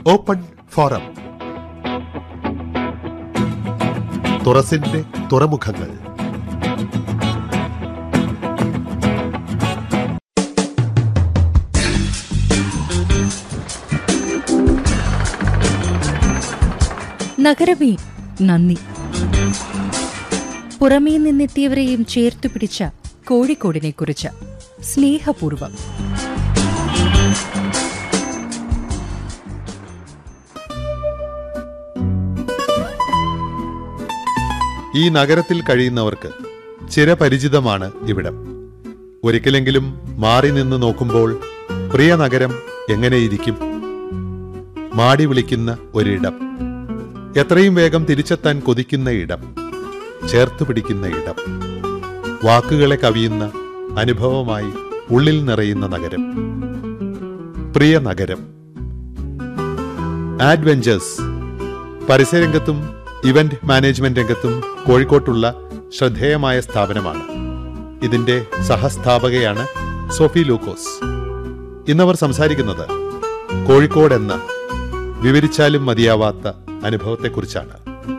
open forum തുറസിന്റെ തുറമുഖങ്ങൾ നഗരമേ നന്ദി പുറമേ നിന്നെത്തിയവരെയും ചേർത്തു പിടിച്ച കോഴിക്കോടിനെ കുറിച്ച് സ്നേഹപൂർവം ഈ നഗരത്തിൽ കഴിയുന്നവർക്ക് ചിരപരിചിതമാണ് ഇവിടം ഒരിക്കലെങ്കിലും മാറി നിന്ന് നോക്കുമ്പോൾ പ്രിയ നഗരം എങ്ങനെയിരിക്കും മാടി വിളിക്കുന്ന ഒരിടം എത്രയും വേഗം തിരിച്ചെത്താൻ കൊതിക്കുന്ന ഇടം ചേർത്ത് പിടിക്കുന്ന ഇടം വാക്കുകളെ കവിയുന്ന അനുഭവമായി ഉള്ളിൽ നിറയുന്ന നഗരം പ്രിയ നഗരം ആഡ്വെഞ്ചേഴ്സ് പരസ്യരംഗത്തും ഇവന്റ് മാനേജ്മെന്റ് രംഗത്തും കോഴിക്കോട്ടുള്ള ശ്രദ്ധേയമായ സ്ഥാപനമാണ് ഇതിന്റെ സഹസ്ഥാപകയാണ് സോഫി ലൂക്കോസ് ഇന്നവർ സംസാരിക്കുന്നത് കോഴിക്കോട് എന്ന വിവരിച്ചാലും മതിയാവാത്ത അനുഭവത്തെക്കുറിച്ചാണ്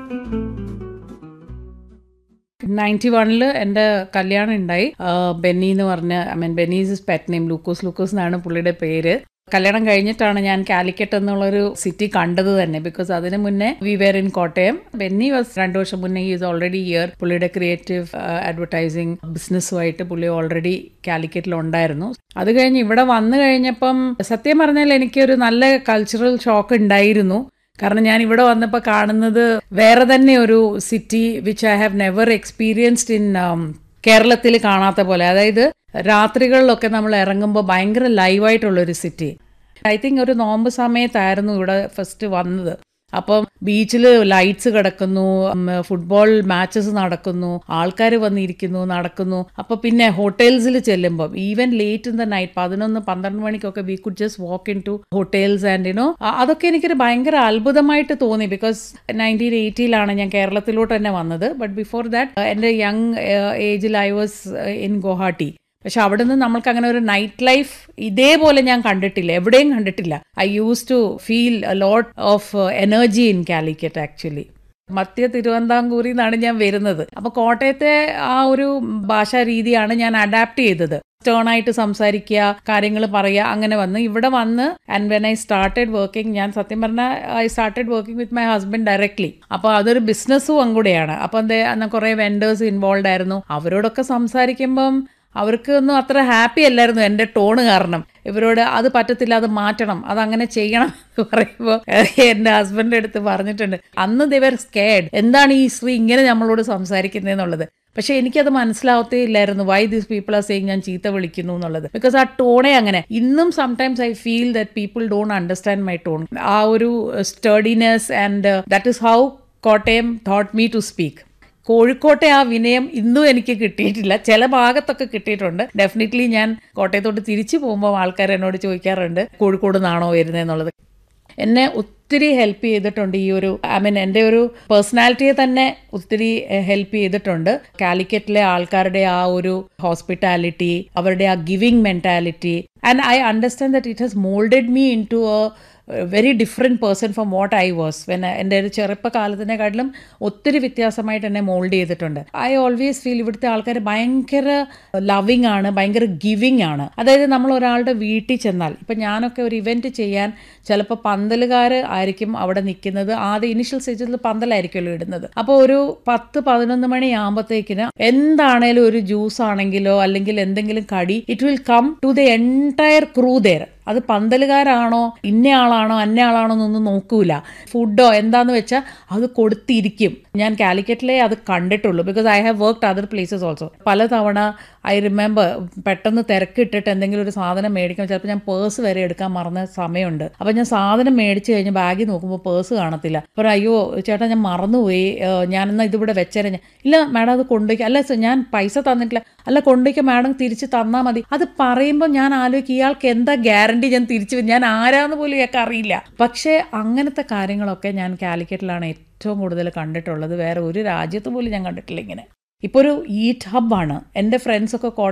നയൻറ്റി വണ്ണില് എൻ്റെ കല്യാണം ഉണ്ടായി ആ, ബെന്നി എന്ന് പറഞ്ഞ I mean Benny's pet name Lukose Lukose എന്നാണ് പുള്ളിയുടെ പേര് കല്യാണം കഴിഞ്ഞിട്ടാണ് ഞാൻ കാലിക്കറ്റ് എന്നുള്ളൊരു സിറ്റി കണ്ടത് തന്നെ ബിക്കോസ് അതിന് മുന്നേ we were in Kottayam Benny was രണ്ടു വർഷം മുന്നേ ഈസ് ഓൾറെഡി ഇയർ പുള്ളിയുടെ ക്രിയേറ്റീവ് അഡ്വർടൈസിങ് ബിസിനസ്സുമായിട്ട് പുള്ളി ഓൾറെഡി കാലിക്കറ്റിൽ ഉണ്ടായിരുന്നു അത് കഴിഞ്ഞ് ഇവിടെ വന്നു കഴിഞ്ഞപ്പം സത്യം പറഞ്ഞാൽ എനിക്കൊരു നല്ല കൾച്ചറൽ ഷോക്ക് ഉണ്ടായിരുന്നു കാരണം ഞാൻ ഇവിടെ വന്നപ്പോൾ കാണുന്നത് വേറെ തന്നെ ഒരു city which I have never experienced in കേരളത്തിൽ കാണാത്ത പോലെ അതായത് രാത്രികളിലൊക്കെ നമ്മൾ ഇറങ്ങുമ്പോൾ ഭയങ്കര ലൈവായിട്ടുള്ള ഒരു സിറ്റി ഐ തിങ്ക് ഒരു നോമ്പ് സമയത്തായിരുന്നു ഇവിടെ ഫസ്റ്റ് വന്നത് അപ്പം ബീച്ചിൽ ലൈറ്റ്സ് കിടക്കുന്നു ഉം, ഫുട്ബോൾ മാച്ചസ് നടക്കുന്നു ആൾക്കാർ വന്നിരിക്കുന്നു നടക്കുന്നു അപ്പൊ പിന്നെ ഹോട്ടൽസിൽ ചെല്ലുമ്പോൾ even late in the night പതിനൊന്ന് പന്ത്രണ്ട് മണിക്കൊക്കെ we could just walk in to hotels and you know അതൊക്കെ എനിക്കൊരു ഭയങ്കര അത്ഭുതമായിട്ട് തോന്നി ബിക്കോസ് നയൻറ്റീൻ എയ്റ്റിയിലാണ് ഞാൻ കേരളത്തിലോട്ട് തന്നെ വന്നത് ബട്ട് ബിഫോർ ദാറ്റ് എൻ്റെ യങ് ഏജിൽ ഐ വാസ് ഇൻ ഗുവാഹട്ടി പക്ഷെ അവിടെ നിന്ന് നമ്മൾക്ക് അങ്ങനെ ഒരു നൈറ്റ് ലൈഫ് ഇതേപോലെ ഞാൻ കണ്ടിട്ടില്ല എവിടെയും കണ്ടിട്ടില്ല I used to feel a lot of energy in Calicut actually മധ്യ തിരുവനന്തപുരത്തിൽ നിന്നാണ് ഞാൻ വരുന്നത് അപ്പൊ കോട്ടയത്തെ ആ ഒരു ഭാഷാ രീതിയാണ് ഞാൻ അഡാപ്റ്റ് ചെയ്തത് സ്റ്റേൺ ആയിട്ട് സംസാരിക്കുക കാര്യങ്ങൾ പറയുക അങ്ങനെ വന്ന് ഇവിടെ വന്ന് and when I started working ഞാൻ സത്യം പറഞ്ഞാൽ I started working with my husband directly അപ്പോൾ അതൊരു ബിസിനസ്സും കൂടെയാണ് അപ്പോൾ എന്താ അന്ന് കുറേ വെൻഡേഴ്സ് ഇൻവോൾവ് ആയിരുന്നു അവരോടൊക്കെ സംസാരിക്കുമ്പം അവർക്ക് ഒന്നും അത്ര ഹാപ്പി അല്ലായിരുന്നു എൻ്റെ ടോണ് കാരണം ഇവരോട് അത് പറ്റത്തില്ല അത് മാറ്റണം അത് അങ്ങനെ ചെയ്യണം എന്ന് പറയുമ്പോൾ എൻ്റെ ഹസ്ബൻഡിൻ്റെ അടുത്ത് പറഞ്ഞിട്ടുണ്ട് അന്ന് ദിവർ സ്കേഡ് എന്താണ് ഈ സ്ത്രീ ഇങ്ങനെ നമ്മളോട് സംസാരിക്കുന്നതെന്നുള്ളത് പക്ഷെ എനിക്കത് മനസ്സിലാവത്തേ ഇല്ലായിരുന്നു why these people are saying ഞാൻ ചീത്ത വിളിക്കുന്നു എന്നുള്ളത് ബിക്കോസ് ആ ടോണേ അങ്ങനെ ഇന്നും sometimes I feel that people don't understand my tone ആ ഒരു steadiness and that is how Kottayam taught me to speak കോഴിക്കോട്ടെ ആ വിനയം ഇന്നും എനിക്ക് കിട്ടിയിട്ടില്ല ചില ഭാഗത്തൊക്കെ കിട്ടിയിട്ടുണ്ട് ഡെഫിനറ്റ്ലി ഞാൻ കോട്ടയത്തോട്ട് തിരിച്ചു പോകുമ്പോൾ ആൾക്കാർ എന്നോട് ചോദിക്കാറുണ്ട് കോഴിക്കോട് നിന്നാണോ വരുന്നതെന്നുള്ളത് എന്നെ ഒത്തിരി ഹെൽപ്പ് ചെയ്തിട്ടുണ്ട് ഈ ഒരു ഐ മീൻ എൻ്റെ ഒരു പേഴ്സണാലിറ്റിയെ തന്നെ ഒത്തിരി ഹെൽപ്പ് ചെയ്തിട്ടുണ്ട് കാലിക്കറ്റിലെ ആൾക്കാരുടെ ആ ഒരു ഹോസ്പിറ്റാലിറ്റി അവരുടെ ആ giving mentality and I understand that it has moulded me into a very different person from what I was when എൻ്റെ ഒരു ചെറുപ്പകാലത്തിനെക്കാട്ടിലും ഒത്തിരി വ്യത്യാസമായിട്ട് എന്നെ മോൾഡ് ചെയ്തിട്ടുണ്ട് ഐ ഓൾവേസ് ഫീൽ ഇവിടുത്തെ ആൾക്കാർ ഭയങ്കര ലവിങ് ആണ് ഭയങ്കര ഗിവിങ് ആണ് അതായത് നമ്മൾ ഒരാളുടെ വീട്ടിൽ ചെന്നാൽ ഇപ്പം ഞാനൊക്കെ ഒരു ഇവൻറ്റ് ചെയ്യാൻ ചിലപ്പോൾ പന്തലുകാർ ആയിരിക്കും അവിടെ നിൽക്കുന്നത് ആദ്യം ഇനിഷ്യൽ സ്റ്റേജിൽ പന്തലായിരിക്കുമല്ലോ ഇടുന്നത് അപ്പോൾ ഒരു പത്ത് പതിനൊന്ന് മണി ആകുമ്പോഴത്തേക്കിന് എന്താണേലും ഒരു ജ്യൂസ് ആണെങ്കിലോ അല്ലെങ്കിൽ എന്തെങ്കിലും കടി it will come to the entire crew there അത് പന്തലുകാരാണോ ഇന്നയാളാണോ അന്നയാളാണോ എന്നൊന്നും നോക്കൂല ഫുഡോ എന്താന്ന് വെച്ചാൽ അത് കൊടുത്തിരിക്കും ഞാൻ കാലിക്കറ്റിലെ അത് കണ്ടിട്ടുള്ളൂ because I have worked other places also പലതവണ ഐ റിമെമ്പർ പെട്ടെന്ന് തിരക്കിട്ടിട്ട് എന്തെങ്കിലും ഒരു സാധനം മേടിക്കാൻ ചിലപ്പോൾ ഞാൻ പേഴ്സ് വരെ എടുക്കാൻ മറന്ന സമയമുണ്ട് അപ്പം ഞാൻ സാധനം മേടിച്ച് കഴിഞ്ഞ് ബാഗിൽ നോക്കുമ്പോൾ പേഴ്സ് കാണത്തില്ല അപ്പോൾ അയ്യോ ചേട്ടാ ഞാൻ മറന്നുപോയി ഏഹ് ഞാനെന്നാ ഇതിവിടെ വെച്ചേരെ ഞാൻ ഇല്ല മാഡം അത് കൊണ്ടുപോയിക്കാം അല്ല സർ ഞാൻ പൈസ തന്നിട്ടില്ല അല്ല കൊണ്ടുപോയിക്കാം മാഡം തിരിച്ച് തന്നാൽ മതി അത് പറയുമ്പോൾ ഞാൻ ആലോചിക്കും ഇയാൾക്ക് എന്താ ഗ്യാരണ്ടി ഞാൻ തിരിച്ചു വരും ഞാൻ ആരാന്ന് പോലും ഇയാൾക്ക് അറിയില്ല പക്ഷേ അങ്ങനത്തെ കാര്യങ്ങളൊക്കെ ഞാൻ കാലിക്കറ്റിലാണ് ഏറ്റവും കൂടുതൽ കണ്ടിട്ടുള്ളത് വേറെ ഒരു രാജ്യത്ത് പോലും ഞാൻ കണ്ടിട്ടില്ല ഇങ്ങനെ ഇപ്പോൾ ഒരു ഈറ്റ് ഹബ്ബാണ് എൻ്റെ ഫ്രണ്ട്സൊക്കെ